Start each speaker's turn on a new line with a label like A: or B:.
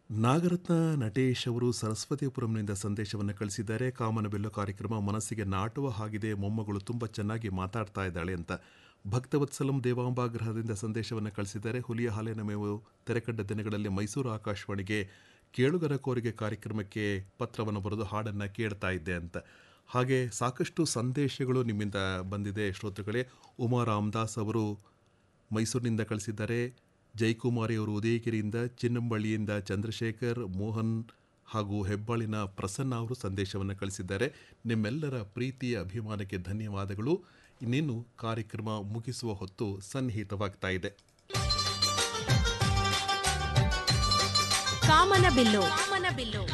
A: ನಾಗರತ್ನ ನಟೇಶ್ ಅವರು ಸರಸ್ವತಿಪುರಂನಿಂದ ಸಂದೇಶವನ್ನು ಕಳಿಸಿದ್ದಾರೆ ಕಾಮನಬಿಲ್ಲು ಕಾರ್ಯಕ್ರಮ ಮನಸ್ಸಿಗೆ ನಾಟುವ ಹಾಗಿದೆ ಮೊಮ್ಮಗಳು ತುಂಬ ಚೆನ್ನಾಗಿ ಮಾತಾಡ್ತಾ ಇದ್ದಾಳೆ ಅಂತ ಭಕ್ತವತ್ಸಲಂ ದೇವಾಂಬಾಗ್ರಹದಿಂದ ಸಂದೇಶವನ್ನು ಕಳಿಸಿದ್ದಾರೆ ಹುಲಿಯ ಹಾಲಿನ ಮೇವು ತೆರೆಕಂಡ ದಿನಗಳಲ್ಲಿ ಮೈಸೂರು ಆಕಾಶವಾಣಿಗೆ ಕೇಳುಗರ ಕೋರಿಕೆ ಕಾರ್ಯಕ್ರಮಕ್ಕೆ ಪತ್ರವನ್ನು ಬರೆದು ಹಾಡನ್ನು ಕೇಳ್ತಾ ಇದ್ದೆ ಅಂತ ಹಾಗೆ ಸಾಕಷ್ಟು ಸಂದೇಶಗಳು ನಿಮ್ಮಿಂದ ಬಂದಿದೆ ಶ್ರೋತೃಗಳೇ ಉಮಾ ರಾಮದಾಸ್ ಅವರು ಮೈಸೂರಿನಿಂದ ಕಳಿಸಿದ್ದಾರೆ ಜಯಕುಮಾರಿ ಅವರು ಉದಯಗಿರಿಯಿಂದ ಚಿನ್ನಂಬಳ್ಳಿಯಿಂದ ಚಂದ್ರಶೇಖರ್ ಮೋಹನ್ ಹಾಗೂ ಹೆಬ್ಬಾಳಿನ ಪ್ರಸನ್ನ ಅವರು ಸಂದೇಶವನ್ನು ಕಳಿಸಿದ್ದಾರೆ ನಿಮ್ಮೆಲ್ಲರ ಪ್ರೀತಿಯ ಅಭಿಮಾನಕ್ಕೆ ಧನ್ಯವಾದಗಳು ಇನ್ನೇನು ಕಾರ್ಯಕ್ರಮ ಮುಗಿಸುವ ಹೊತ್ತು ಸನ್ನಿಹಿತವಾಗ್ತಾ ಇದೆ
B: ಕಾಮನಬಿಲ್ಲು ಕಾಮನಬಿಲ್ಲು